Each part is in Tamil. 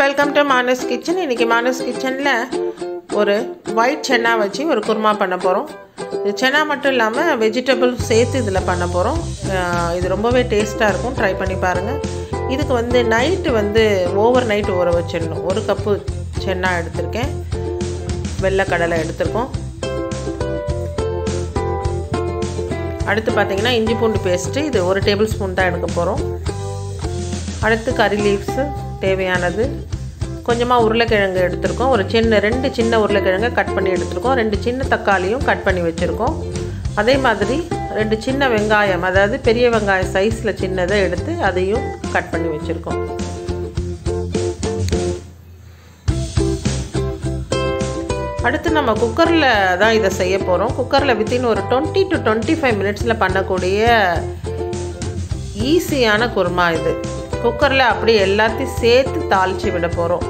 வெல்கம் டு மானஸ் கிச்சன் இன்றைக்கி மானஸ் கிச்சனில் ஒரு ஒயிட் சென்னா வச்சு ஒரு குருமா பண்ண போகிறோம் இது சென்னா மட்டும் இல்லாமல் வெஜிடபிள் சேர்த்து இதில் பண்ண போகிறோம் இது ரொம்பவே டேஸ்ட்டாக இருக்கும் ட்ரை பண்ணி பாருங்கள் இதுக்கு வந்து நைட்டு வந்து ஓவர் நைட் ஊற வச்சிடணும் ஒரு கப்பு சென்னா எடுத்திருக்கேன் வெள்ளை கடலை எடுத்திருக்கோம் அடுத்து பார்த்தீங்கன்னா இஞ்சி பூண்டு பேஸ்ட்டு இது ஒரு டேபிள் ஸ்பூன் தான் எடுக்க போகிறோம் அடுத்து கறி லீவ்ஸு தேவையானது கொஞ்சமாக உருளைக்கிழங்கு எடுத்திருக்கோம் ஒரு சின்ன ரெண்டு சின்ன உருளைக்கிழங்கை கட் பண்ணி எடுத்திருக்கோம் ரெண்டு சின்ன தக்காளியும் கட் பண்ணி வச்சுருக்கோம் அதே மாதிரி ரெண்டு சின்ன வெங்காயம் அதாவது பெரிய வெங்காயம் சைஸில் சின்னதை எடுத்து அதையும் கட் பண்ணி வச்சுருக்கோம் அடுத்து நம்ம குக்கரில் தான் இதை செய்ய போகிறோம் குக்கரில் வித்தின் ஒரு டுவெண்ட்டி டு டுவெண்ட்டி ஃபைவ் மினிட்ஸில் பண்ணக்கூடிய ஈஸியான குருமா இது குக்கரில் அப்படியே எல்லாத்தையும் சேர்த்து தாளித்து விட போகிறோம்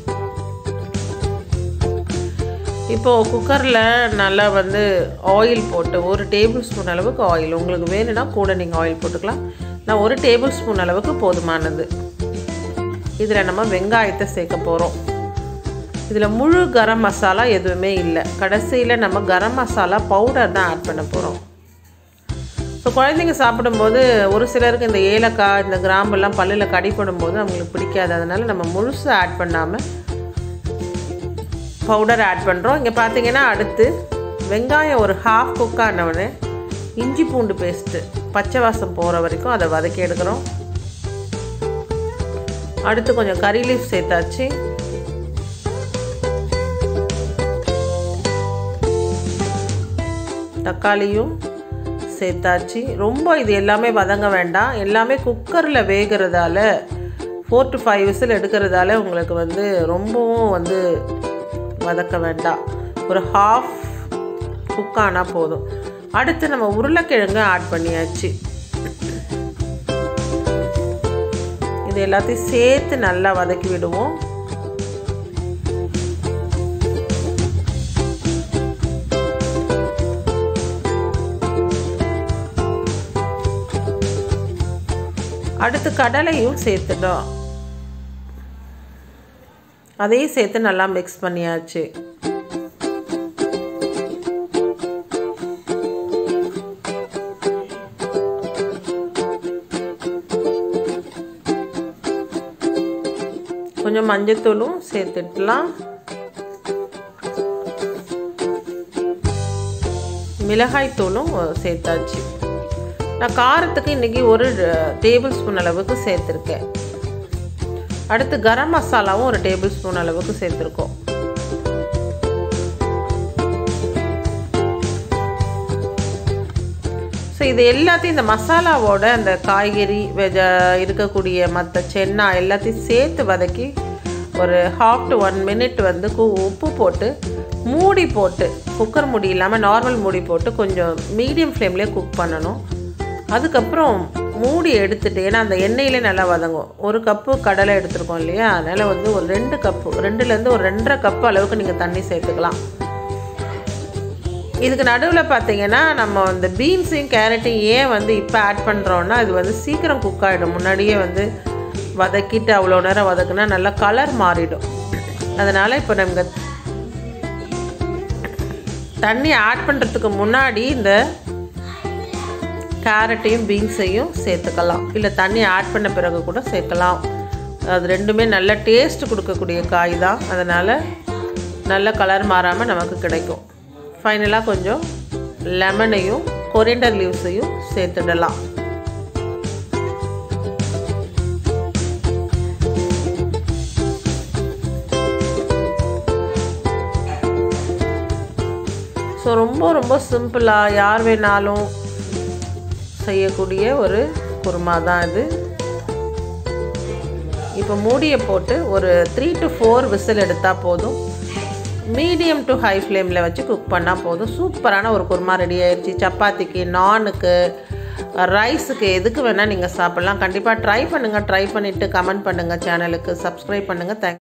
இப்போது குக்கரில் நல்லா வந்து ஆயில் போட்டு ஒரு டேபிள் ஸ்பூன் அளவுக்கு ஆயில் உங்களுக்கு வேணும்னா கூட நீங்கள் ஆயில் போட்டுக்கலாம் நான் ஒரு டேபிள் ஸ்பூன் அளவுக்கு போதுமானது இதில் நம்ம வெங்காயத்தை சேர்க்க போகிறோம் இதில் முழு கரம் மசாலா எதுவுமே இல்லை கடைசியில் நம்ம கரம் மசாலா பவுடர் தான் ஆட் பண்ண போகிறோம் ஸோ குழந்தைங்க சாப்பிடும்போது ஒரு சிலருக்கு இந்த ஏலக்காய் இந்த கிராம்பெல்லாம் பல்லில் கடிப்படும் போது அவங்களுக்கு பிடிக்காது அதனால் நம்ம முழுசாக ஆட் பண்ணாமல் பவுடர் ஆட் பண்ணுறோம் இங்கே பார்த்தீங்கன்னா அடுத்து வெங்காயம் ஒரு ஹாஃப் குக் ஆனவுடனே இஞ்சி பூண்டு பேஸ்ட்டு பச்சை வாசம் போகிற வரைக்கும் அதை வதக்கி எடுக்கிறோம் அடுத்து கொஞ்சம் கறி லீஃப் சேர்த்தாச்சு தக்காளியும் சேர்த்தாச்சு ரொம்ப இது எல்லாமே வதங்க வேண்டாம் எல்லாமே குக்கரில் வேகிறதால ஃபோர் டு ஃபைவ் விசில் எடுக்கிறதால உங்களுக்கு வந்து ரொம்பவும் வந்து வதக்க வேண்டாம் ஒரு ஹாஃப் குக் ஆனால் போதும் அடுத்து நம்ம உருளைக்கிழங்கு ஆட் பண்ணியாச்சு இது எல்லாத்தையும் சேர்த்து நல்லா வதக்கி விடுவோம் அடுத்து கடலையும் சேர்த்துட்டோம் அதையும் சேர்த்து நல்லா மிக்ஸ் பண்ணியாச்சு கொஞ்சம் மஞ்சத்தூளும் சேர்த்துடலாம் மிளகாய் தூளும் சேர்த்தாச்சு நான் காரத்துக்கு இன்றைக்கி ஒரு டேபிள் ஸ்பூன் அளவுக்கு சேர்த்துருக்கேன் அடுத்து கரம் மசாலாவும் ஒரு டேபிள் ஸ்பூன் அளவுக்கு சேர்த்துருக்கோம் ஸோ இது எல்லாத்தையும் இந்த மசாலாவோட அந்த காய்கறி வெஜ இருக்கக்கூடிய மற்ற சென்னா எல்லாத்தையும் சேர்த்து வதக்கி ஒரு ஹாஃப் டு ஒன் மினிட் வந்து உப்பு போட்டு மூடி போட்டு குக்கர் மூடி இல்லாமல் நார்மல் மூடி போட்டு கொஞ்சம் மீடியம் ஃப்ளேம்லேயே குக் பண்ணணும் அதுக்கப்புறம் மூடி எடுத்துட்டு ஏன்னா அந்த எண்ணெயிலே நல்லா வதங்கும் ஒரு கப்பு கடலை எடுத்துருக்கோம் இல்லையா அதனால் வந்து ஒரு ரெண்டு கப்பு ரெண்டுலேருந்து ஒரு ரெண்டரை கப்பு அளவுக்கு நீங்கள் தண்ணி சேர்த்துக்கலாம் இதுக்கு நடுவில் பார்த்தீங்கன்னா நம்ம அந்த பீன்ஸையும் கேரட்டையும் ஏன் வந்து இப்போ ஆட் பண்ணுறோன்னா இது வந்து சீக்கிரம் குக் ஆகிடும் முன்னாடியே வந்து வதக்கிட்டு அவ்வளோ நேரம் வதக்குனா நல்லா கலர் மாறிடும் அதனால் இப்போ நமக்கு தண்ணி ஆட் பண்ணுறதுக்கு முன்னாடி இந்த கேரட்டையும் பீன்ஸையும் சேர்த்துக்கலாம் இல்லை தண்ணி ஆட் பண்ண பிறகு கூட சேர்க்கலாம் அது ரெண்டுமே நல்ல டேஸ்ட் கொடுக்கக்கூடிய காய் தான் அதனால் நல்ல கலர் மாறாமல் நமக்கு கிடைக்கும் ஃபைனலாக கொஞ்சம் லெமனையும் கொரியண்டர் லீவ்ஸையும் சேர்த்துடலாம் ஸோ ரொம்ப ரொம்ப சிம்பிளாக யார் வேணாலும் செய்யக்கூடிய ஒரு குருமா தான் இது இப்போ மூடியை போட்டு ஒரு த்ரீ டு ஃபோர் விசில் எடுத்தால் போதும் மீடியம் டு ஹை ஃப்ளேமில் வச்சு குக் பண்ணால் போதும் சூப்பரான ஒரு குருமா ரெடி ஆயிடுச்சு சப்பாத்திக்கு நானுக்கு ரைஸுக்கு எதுக்கு வேணால் நீங்கள் சாப்பிட்லாம் கண்டிப்பாக ட்ரை பண்ணுங்கள் ட்ரை பண்ணிவிட்டு கமெண்ட் பண்ணுங்கள் சேனலுக்கு சப்ஸ்கிரைப் பண்ணுங்கள் தேங்க்